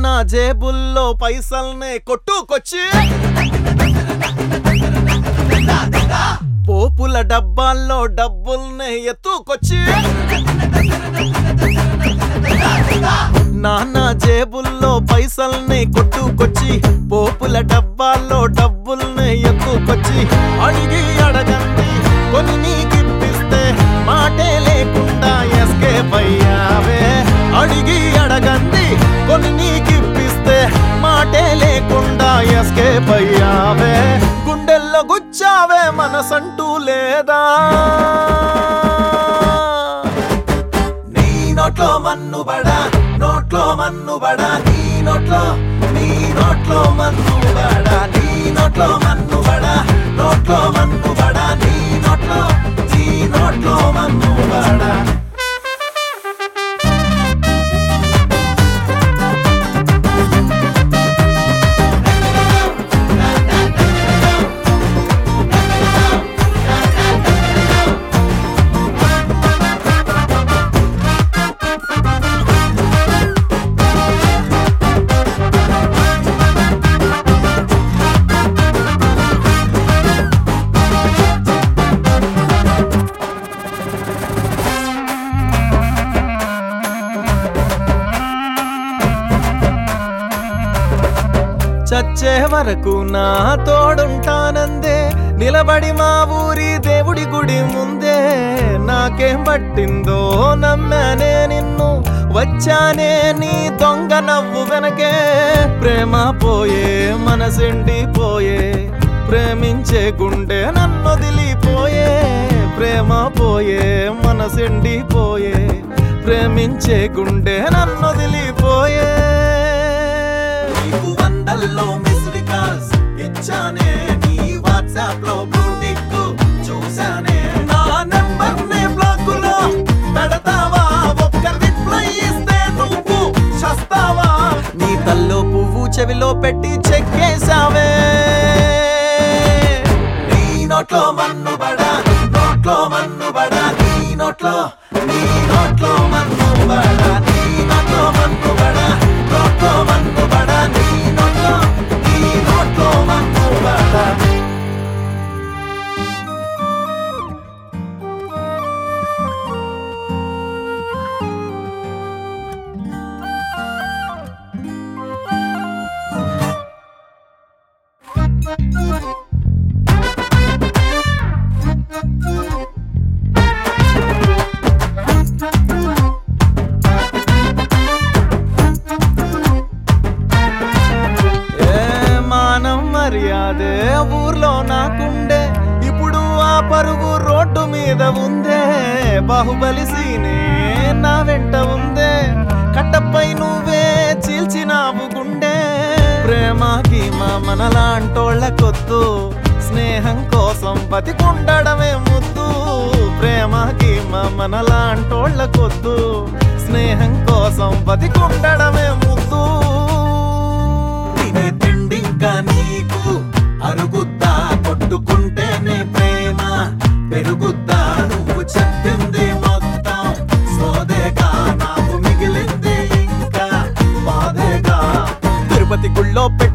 నాన్న జేబుల్లో పైసల్నే కొట్టుకొచ్చి పోపుల డబ్బాల్లో డబ్బుల్నే ఎత్తుకొచ్చి నాన్న జేబుల్లో పైసల్ని కొట్టుకొచ్చి పోపుల డబ్బాల్లో డబ్బుల్ని ఎత్తుకొచ్చి అడిగి అడగండి కొని నీకిప్పిస్తే మాటే లేకుండా ఎస్కేప్ అయ్యావే అడిగి అడగండి కొని నీకిప్పిస్తే మాటే లేకుండా ఎస్కేప్ అయ్యావే గుండెల్లో గుచ్చావే మనసంటూ లేదా నీ నోట్లో మన్ను బడా నోట్లో మన్ను బడా నీ నోట్లో నీ నోట్లో మన్ను బడా నీ నోట్లో మన్ను బడా నోట్లో మన్ను బడా నీ నోట్లో నీ నోట్లో మన్ను బడా చచ్చే వరకు నా తోడుంటానందే నిలబడి మా ఊరి దేవుడి గుడి ముందే నాకేం పట్టిందో నమ్మానే నిన్ను వచ్చానే నీ దొంగ నవ్వు వెనకే ప్రేమ పోయే మనసెండిపోయే ప్రేమించే గుండె నన్నొదిలిపోయే ప్రేమ పోయే మనసెండిపోయే ప్రేమించే గుండె నన్నొదిలిపోయే నీకు వందల్లో మిస్డ్ కాల్స్ ఇచ్చానే నీ వాట్సాప్ లో బ్లూటిక్ చూసానే నా నెంబర్ నే బ్లాక్ లో పెడతావా ఒక్క రిప్లై ఇస్తే నువ్వు చస్తావా నీ తల్లో పువ్వు చెవిలో పెట్టి చెక్కేశావే నీ నోట్లో మన్ను బడా నోట్లో మన్ను బడా నీ నోట్లో నీ నోట్లో మన్ను బడా నీ నోట్లో మన్ను బడా నోట్లో మన్ను బడా నీ నోట్లో నీ నోట్లో మన్ను బడా ఏ మానం మర్యాదే ఊర్లో నాకుండే ఇప్పుడు ఆ పరుగు రోడ్డు మీద ఉందే బాహుబలి సీనే నా వెంట ఉందే కట్టపై నువ్వే చీల్చినావు గుండె ప్రేమకి మా మనలాంటోళ్ళ కొద్దు స్నేహం కోసం బతికుండడమే ముద్దు ప్రేమకి మా మనలాంటోళ్ళ కొద్దు స్నేహం కోసం బతికుండడమే ముద్దు తినే తిండింకా నీకు అరుగుద్దా కొట్టుకుంటేనే ప్రేమ పెరుగుద్దా నువ్వు చెప్పింది మొత్తం సోదేగా నాకు మిగిలింది ఇంకా బాధేగా తిరుపతి గుళ్ళో పెట్టి